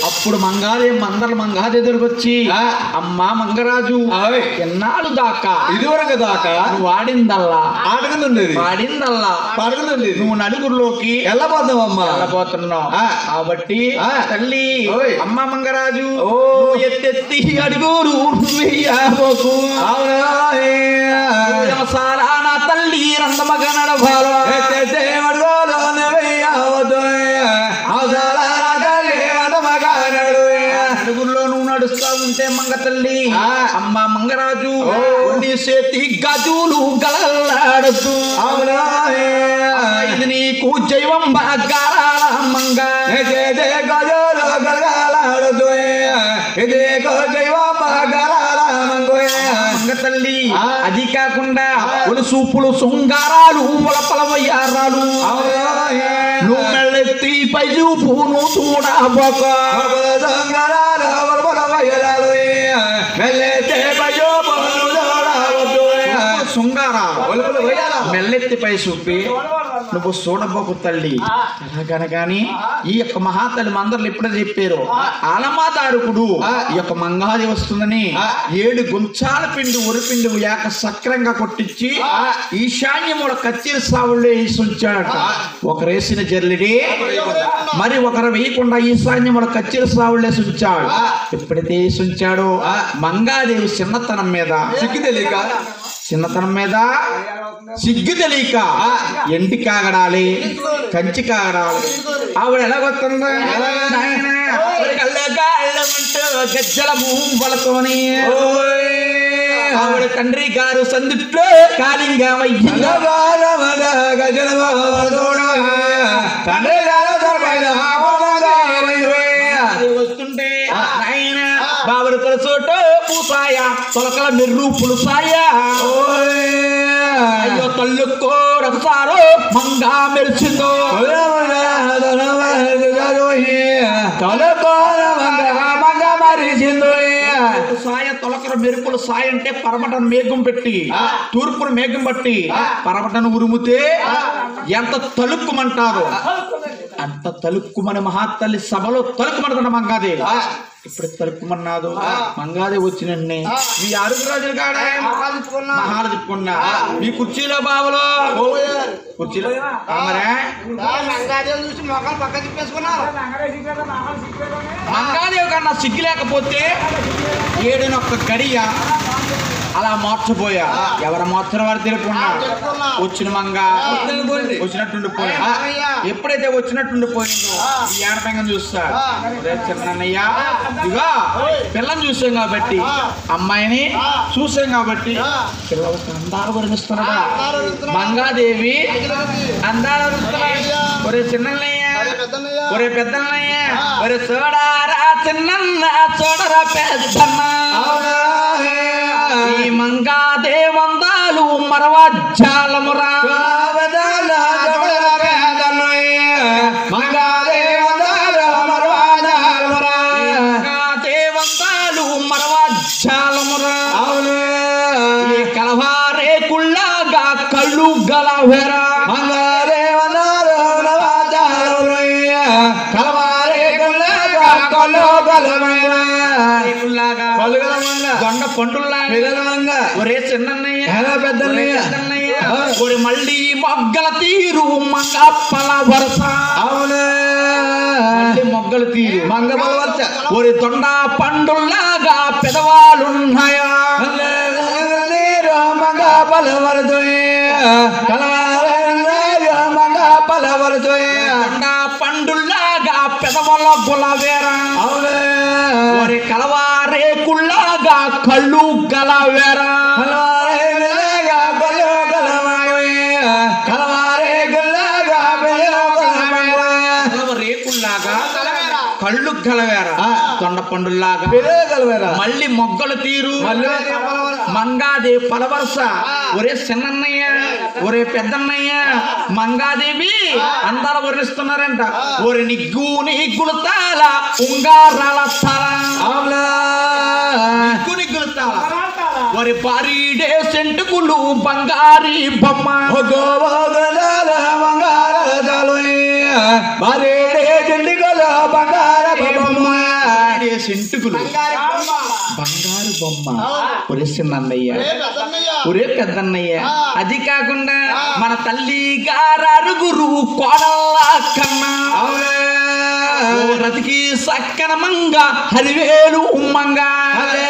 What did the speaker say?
అప్పుడు మంగాదే మందల మంగాదే దగ్గరకొచ్చి ఆ. అమ్మా మంగరాజు ఓయ్ ఎన్నాళ్ళు దాకా ఇదివరకు దాకా నువ్వు వాడిందల్లా ఆటకుందుండేది వాడిందల్లా పడకుందుండేది నువ్వు నలుగురిలోకి వెళ్ళబోతావమ్మా వెళ్ళబోతున్నావు ఆ. కాబట్టి ఆ. తల్లి ఓయ్. అమ్మ మంగరాజు ఓ. నువ్వు ఎత్తెత్తి అడుగురు వెయ్యబోకు అవునా వ్యవసాయ నా తల్లి రంగమగ నడవాల నలుగురిలో నువ్వు నడుస్తా ఉంటే మంగ తల్లి ఆ. అమ్మ మంగరాజు ఓ. నీ చేతి గజులు గలలాడుతూ ఇది నీకు జైవం గాల మంగ మంగ తల్లి ఆ. అది కాకుండా ఒలు సూపులు శృంగారాలు ఒలపల వయ్యారాలు నువ్వు మెళ్ళెత్తి పై చూపు నువ్వు చూడబోక శృంగారాలు మెల్లెత్తి పై చూపి నువ్వు చూడబోకు తల్లి కనుకని ఈ యొక్క మహాతల్లి మందర్లు ఎప్పుడో చెప్పారు ఆలమాతారుకుడు ఈ యొక్క మంగాది వస్తుందని ఏడు గుంచాల పిండి ఒరిపిండి ఏక సక్రంగా కొట్టించి ఈశాన్యముల కచ్చిరి సావుల్లో వేసి ఉంచాడట ఒకరేసిన జల్లిడి మరి ఒకరు వేయకుండా ఈశాన్యముల కచ్చిరి సావుల్లో వేసి ఉంచాడు ఎప్పుడైతే వేసి ఉంచాడో మంగాదేవి చిన్నతనం మీద సిగ్గు తెలియక చిన్నతనం మీద సిగ్గు తెలియక ఎంటి కాగడాలి కంచి కాగడాలి ఆవిడ ఎలాగొస్తుందా నాయనా, కళ్ళ గాళ్ళమంటూ గజ్జల మూవలతోని ఆవిడ తండ్రి గారు సందుట్లో కాలింగా వయ్యిందా అది వస్తుంటే నాయన బాబరు తలచోట పూసాయ తొలకల మెర్రు పులుసాయ అయ్యో తల్లుకో రకసారో మంగా మెరిచిందో సాయ తొలకర మెరుపులు సాయ అంటే పరమటను మేఘం పెట్టి తూర్పును మేఘం పట్టి పరమటను ఉరుముతే ఎంత తలుక్కుమంటారు అంత తలుక్కుమని మహాతల్లి సభలో తలుక్కుమంటున్న మంగాదేవి ఇప్పుడు తలుక్కుమన్నాదు మంగాదేవి వచ్చినండి మీ అరుగు రోజులు కాడే మహాలు చెప్పుకున్నా మీ కుర్చీలో బావులో కుర్చీలో ఆ మరే చూసి మొక్కలు పక్క తిప్పేసుకున్నారు మంగాదేవి కన్నా సిగ్గు లేకపోతే ఏడునొక్క గడియ అలా మార్చబోయా ఎవరు మార్చిన వారు తెలుపుకున్నా వచ్చిన మంగ వచ్చినట్టుండి పోయా ఎప్పుడైతే వచ్చినట్టుండి పోయిందో ఈ ఆడపంగం చూస్తా రేపు చిన్నయ్య ఇదిగో పిల్లని చూసాం కాబట్టి అమ్మాయిని చూసాం కాబట్టి పిల్లలకు అందాలు వర్ణిస్తున్నాడా మంగాదేవి అందాలు వర్ణిస్తున్నాడు ఒరే చిన్నయ్య ఒరే పెద్దన్నయ్య ఒరే చూడారా చిన్నన్న చూడరా పెద్దన్న ఈ మంగాదే వందాలు మరవజ్జాలమురా మంగాదే వందాలు మరవజ్జాలమురా ఈ కలవారే కుళ్ళాగా కళ్ళు గలవెరా కుళ్ళాగా దొండ పండుల్లాగా ఒరే చిన్నయ్య ఎలా పెద్దన్నయ్య? ఒరే పెద్దన్నయ్య ఆ. ఒరే మళ్ళీ మొగ్గల తీరు మంగప్పల వరస మళ్ళీ మొగ్గల తీరు మంగళ వర్చ ఒరి తొండ పండుల్లాగా పెదవాలున్నాయా తొండ పండుల్లాగా పెదవల గులవేరా ఒరి కలవారే కుళ్ళాగా కళ్ళు గలవేరా కలవ రేకుల్లాగా కళ్ళు గలవేరా ఆ. తొండ పండుల్లాగా మళ్ళీ మొగ్గలు తీరు మంగాదే పలవరస ఒరే చిన్నన్నయ్య ఒరే పెద్దన్నయ్య మంగాదేవి అందరూ వర్ణిస్తున్నారంట ఒరే నిగ్గు నిగ్గులు తాల ఉంగారాల తల నిగ్గు నిగ్గులు తాల ఒరే పారీడే సెంటుకులు బంగారి బొమ్మ సెంటుకులు బంగారు బొమ్మ. బంగారు బొమ్మ అవును. ఒరే చిన్నయ్య ఏ పెద్దన్నయ్య. ఒరే పెద్దన్నయ్య ఆ. అది కాకుండా ఆ. మన తల్లి గారరుగురు కోడల కన్నా అవునే ఓ రతికి సక్కన మంగ హరివేలు ఉమ్మంగా అదే